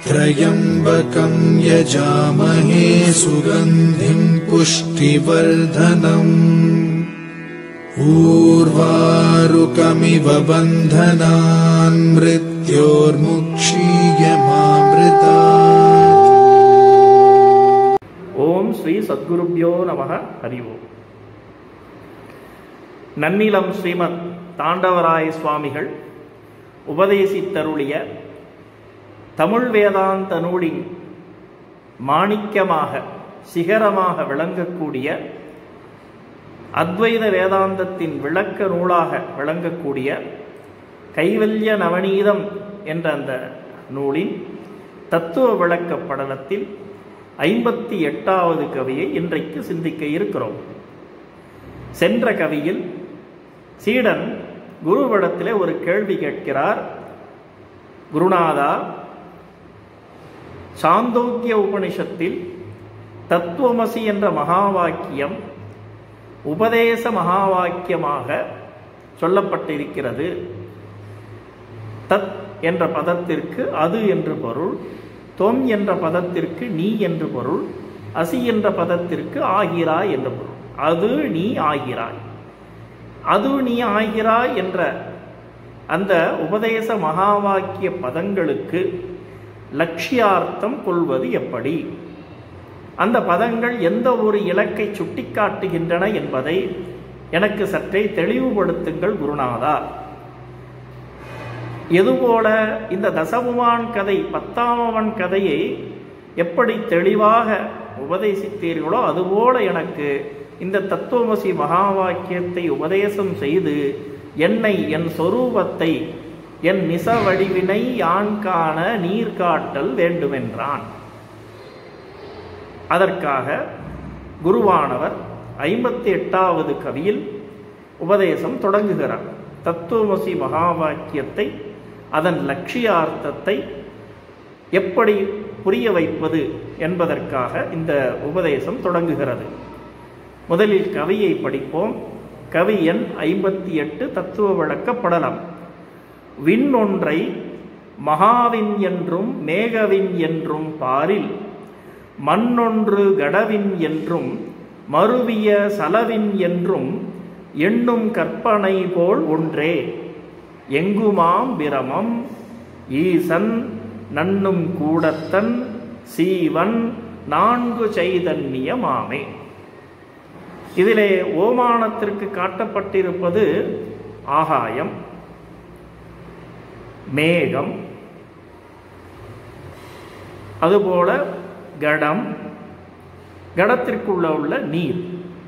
त्र्यम्बकम् यजामहे सुगन्धिम् पुष्टिवर्धनम् ऊर्वारुकमिव बन्धनान् मृत्योर्मुक्षीयमामृतात् ஓம் ஸ்ரீ சத்குருப்யோ நமக ஹரி ஓம் நன்னிலம் ஸ்ரீமத் தாண்டவராய சுவாமிகள் உபதேசித்தருளிய தமிழ் வேதாந்த நூலின் மாணிக்கமாக சிகரமாக விளங்கக்கூடிய அத்வைத வேதாந்தத்தின் விளக்க நூலாக விளங்கக்கூடிய கைவல்ய நவநீதம் என்ற அந்த நூலின் தத்துவ விளக்க படலத்தில் ஐம்பத்தி எட்டாவது கவியை இன்றைக்கு சிந்திக்க இருக்கிறோம் சென்ற கவியில் சீடன் குருவிடத்திலே ஒரு கேள்வி கேட்கிறார் குருநாதா சாந்தோக்கிய உபனிஷத்தில் தத்துவமசி என்ற மகா வாக்கியம் உபதேச மகா வாக்கியமாக சொல்லப்பட்டிருக்கிறது தத் என்ற பதத்திற்கு அது என்று பொருள் தொம் என்ற பதத்திற்கு நீ என்று பொருள் அசி என்ற பதத்திற்கு ஆகிறாய் என்று பொருள் அது நீ ஆகிறாய் அது நீ ஆகிறாய் என்ற அந்த உபதேச மகா வாக்கிய பதங்களுக்கு லட்சியார்த்தம் கொள்வது எப்படி அந்த பதங்கள் எந்த ஒரு இலக்கை சுட்டிக்காட்டுகின்றன என்பதை எனக்கு சற்றே தெளிவுபடுத்துங்கள் குருநாதா எதுபோல இந்த தசமுமான் கதை பத்தாமவன் கதையை எப்படி தெளிவாக உபதேசித்தீர்களோ அதுபோல எனக்கு இந்த தத்துவமசி மகா வாக்கியத்தை உபதேசம் செய்து என்னை என் சொரூபத்தை என் நிச வடிவினை யான் காண நீர் காட்டல் வேண்டுமென்றான் அதற்காக குருவானவர் ஐம்பத்தி எட்டாவது கவியில் உபதேசம் தொடங்குகிறார் தத்துவமசி மகா வாக்கியத்தை அதன் லட்சியார்த்தத்தை எப்படி புரிய வைப்பது என்பதற்காக இந்த உபதேசம் தொடங்குகிறது முதலில் கவியை படிப்போம் கவி எண் ஐம்பத்தி எட்டு தத்துவ விளக்கப்படலாம் விண் ஒன்றை மகாவின் என்றும் மேகவின் என்றும் பாரில் மண்ணொன்று கடவின் என்றும் மருவிய சலவின் என்றும் எண்ணும் கற்பனை போல் ஒன்றே எங்குமாம் பிரமம் ஈசன் நன்னும் கூடத்தன் சீவன் நான்கு சைதன்யமாமே இதிலே ஓமானத்திற்கு காட்டப்பட்டிருப்பது ஆகாயம் மேகம் அதுபோல கடம் கடத்திற்குள்ள உள்ள நீர்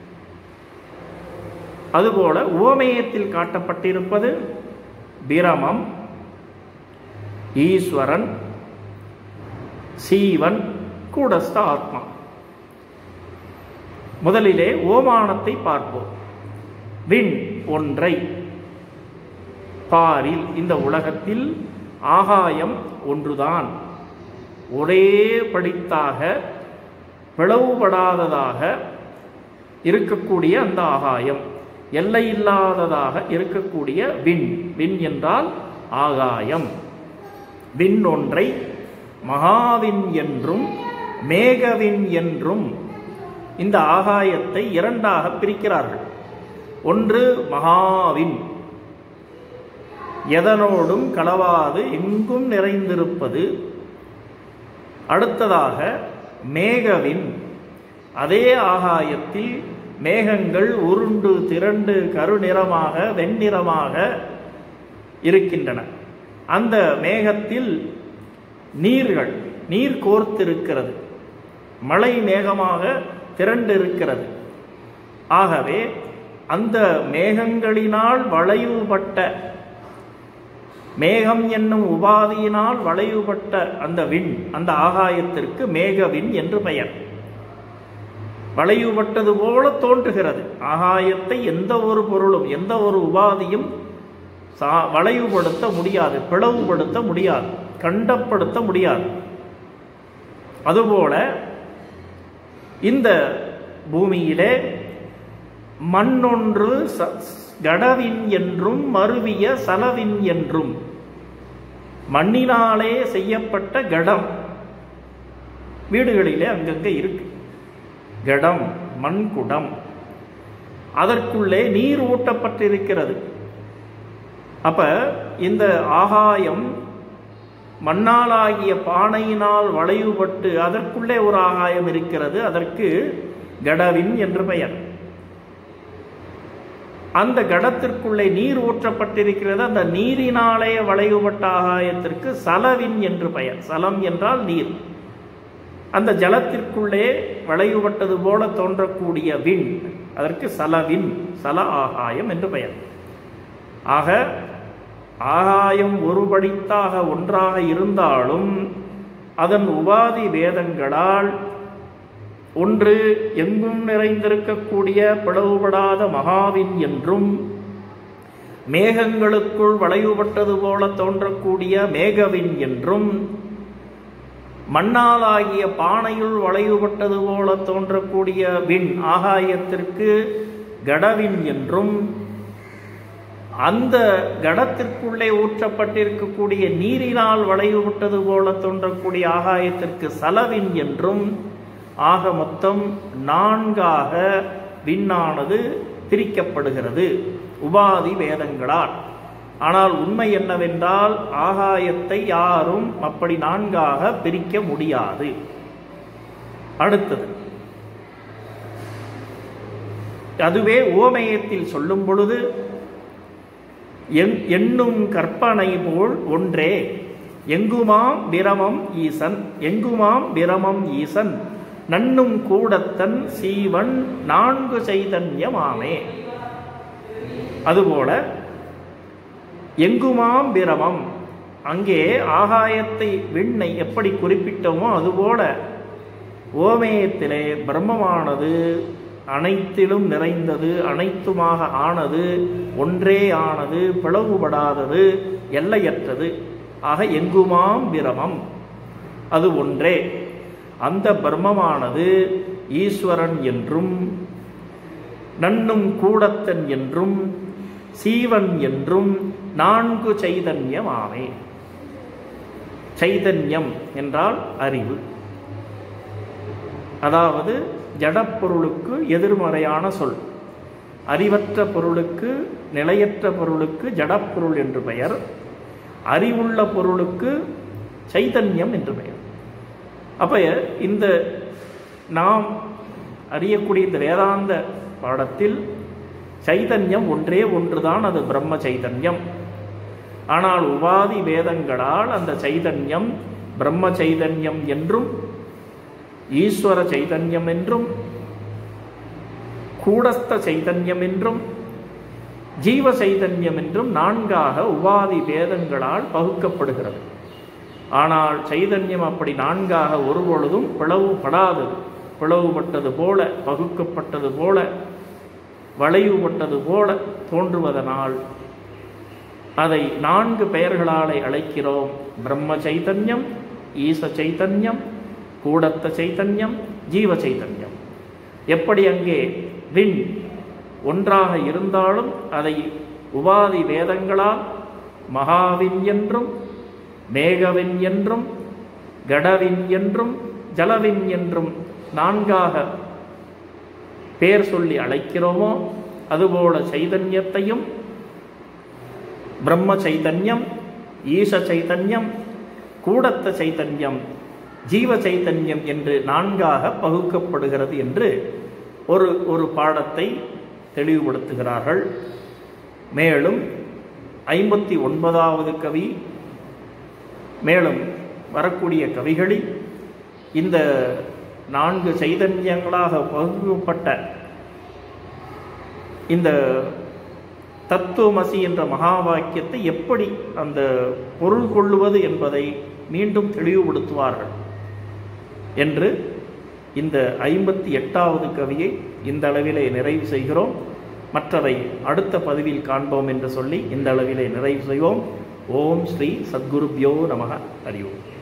அதுபோல ஓமேயத்தில் காட்டப்பட்டிருப்பது பிரமம் ஈஸ்வரன் சீவன் கூடஸ்த ஆத்மா முதலிலே ஓமானத்தை பார்ப்போம் விண் ஒன்றை பாரில் இந்த உலகத்தில் ஆகாயம் ஒன்றுதான் ஒரே படித்தாக பிளவுபடாததாக இருக்கக்கூடிய அந்த ஆகாயம் எல்லையில்லாததாக இருக்கக்கூடிய விண் விண் என்றால் ஆகாயம் விண் ஒன்றை மகாவின் என்றும் மேகவின் என்றும் இந்த ஆகாயத்தை இரண்டாக பிரிக்கிறார்கள் ஒன்று மகாவின் எதனோடும் களவாது எங்கும் நிறைந்திருப்பது அடுத்ததாக மேகவின் அதே ஆகாயத்தில் மேகங்கள் உருண்டு திரண்டு கருநிறமாக வெண்ணிறமாக இருக்கின்றன அந்த மேகத்தில் நீர்கள் நீர் கோர்த்திருக்கிறது மழை மேகமாக திரண்டு இருக்கிறது ஆகவே அந்த மேகங்களினால் வளைவுபட்ட மேகம் என்னும் உபாதியினால் வளைவுபட்ட அந்த விண் அந்த ஆகாயத்திற்கு மேகவின் என்று பெயர் வளைவுபட்டது போல தோன்றுகிறது ஆகாயத்தை எந்த ஒரு பொருளும் எந்த ஒரு உபாதியும் சா வளைவுபடுத்த முடியாது பிளவுபடுத்த முடியாது கண்டப்படுத்த முடியாது அதுபோல இந்த பூமியிலே மண்ணொன்று ச- கடவின் என்றும் மருவிய சலவின் என்றும் மண்ணினாலே செய்யப்பட்ட கடம் வீடுகளிலே அங்கங்கே இருக்கு கடம் மண்குடம் அதற்குள்ளே நீர் ஊட்டப்பட்டிருக்கிறது அப்ப இந்த ஆகாயம் மண்ணாலாகிய பானையினால் வளைவுபட்டு அதற்குள்ளே ஒரு ஆகாயம் இருக்கிறது அதற்கு கடவின் என்று பெயர் அந்த கடத்திற்குள்ளே நீர் ஊற்றப்பட்டிருக்கிறது அந்த நீரினாலே வளைவுபட்ட ஆகாயத்திற்கு சலவின் என்று பெயர் சலம் என்றால் நீர் அந்த ஜலத்திற்குள்ளே வளைவுபட்டது போல தோன்றக்கூடிய விண் அதற்கு சலவின் சல ஆகாயம் என்று பெயர் ஆக ஆகாயம் ஒருபடித்தாக ஒன்றாக இருந்தாலும் அதன் உபாதி வேதங்களால் ஒன்று எங்கும் நிறைந்திருக்கக்கூடிய பிளவுபடாத மகாவின் என்றும் மேகங்களுக்குள் வளைவுபட்டது போல தோன்றக்கூடிய மேகவின் என்றும் மண்ணாலாகிய பானையுள் வளைவுபட்டது போல தோன்றக்கூடிய விண் ஆகாயத்திற்கு கடவின் என்றும் அந்த கடத்திற்குள்ளே ஊற்றப்பட்டிருக்கக்கூடிய நீரினால் வளைவுபட்டது போல தோன்றக்கூடிய ஆகாயத்திற்கு சலவின் என்றும் ஆக மொத்தம் நான்காக விண்ணானது பிரிக்கப்படுகிறது உபாதி வேதங்களால் ஆனால் உண்மை என்னவென்றால் ஆகாயத்தை யாரும் அப்படி நான்காக பிரிக்க முடியாது அடுத்தது அதுவே ஓமயத்தில் சொல்லும் பொழுது எண்ணும் கற்பனை போல் ஒன்றே எங்குமாம் பிரமம் ஈசன் எங்குமாம் பிரமம் ஈசன் நன்னும் கூடத்தன் சீவன் நான்கு சைதன்யமாமே அதுபோல எங்குமாம் பிரமம் அங்கே ஆகாயத்தை விண்ணை எப்படி குறிப்பிட்டோமோ அதுபோல ஓமேயத்திலே பிரம்மமானது அனைத்திலும் நிறைந்தது அனைத்துமாக ஆனது ஒன்றே ஆனது பிளவுபடாதது எல்லையற்றது ஆக எங்குமாம் பிரமம் அது ஒன்றே அந்த பிரம்மமானது ஈஸ்வரன் என்றும் நன்னும் கூடத்தன் என்றும் சீவன் என்றும் நான்கு சைதன்யமாமே சைதன்யம் என்றால் அறிவு அதாவது ஜடப்பொருளுக்கு எதிர்மறையான சொல் அறிவற்ற பொருளுக்கு நிலையற்ற பொருளுக்கு ஜடப்பொருள் என்று பெயர் அறிவுள்ள பொருளுக்கு சைதன்யம் என்று பெயர் அப்ப இந்த நாம் அறியக்கூடிய இந்த வேதாந்த பாடத்தில் சைதன்யம் ஒன்றே ஒன்றுதான் அது பிரம்ம சைதன்யம் ஆனால் உபாதி வேதங்களால் அந்த சைதன்யம் பிரம்ம சைதன்யம் என்றும் ஈஸ்வர சைதன்யம் என்றும் கூடஸ்த சைதன்யம் என்றும் ஜீவ சைதன்யம் என்றும் நான்காக உபாதி வேதங்களால் பகுக்கப்படுகிறது ஆனால் சைதன்யம் அப்படி நான்காக ஒருபொழுதும் பிளவுபடாதது பிளவுபட்டது போல பகுக்கப்பட்டது போல வளைவுபட்டது போல தோன்றுவதனால் அதை நான்கு பெயர்களாலே அழைக்கிறோம் பிரம்ம சைதன்யம் ஈச சைதன்யம் கூடத்த சைத்தன்யம் ஜீவ சைத்தன்யம் எப்படி அங்கே விண் ஒன்றாக இருந்தாலும் அதை உபாதி வேதங்களால் மகாவின் என்றும் மேகவின் என்றும் கடவின் என்றும் ஜலவின் என்றும் நான்காக பேர் சொல்லி அழைக்கிறோமோ அதுபோல சைதன்யத்தையும் பிரம்ம சைதன்யம் ஈச சைதன்யம் கூடத்த சைதன்யம் ஜீவ சைத்தன்யம் என்று நான்காக பகுக்கப்படுகிறது என்று ஒரு ஒரு பாடத்தை தெளிவுபடுத்துகிறார்கள் மேலும் ஐம்பத்தி ஒன்பதாவது கவி மேலும் வரக்கூடிய கவிகளில் இந்த நான்கு சைதன்யங்களாக பகுக்கப்பட்ட இந்த தத்துவமசி என்ற மகா வாக்கியத்தை எப்படி அந்த பொருள் கொள்ளுவது என்பதை மீண்டும் தெளிவுபடுத்துவார்கள் என்று இந்த ஐம்பத்தி எட்டாவது கவியை இந்த அளவிலே நிறைவு செய்கிறோம் மற்றவை அடுத்த பதிவில் காண்போம் என்று சொல்லி இந்த அளவிலே நிறைவு செய்வோம் ஓம் ஸ்ரீ சத்குருப்யோ நமக ஹரி ஓம்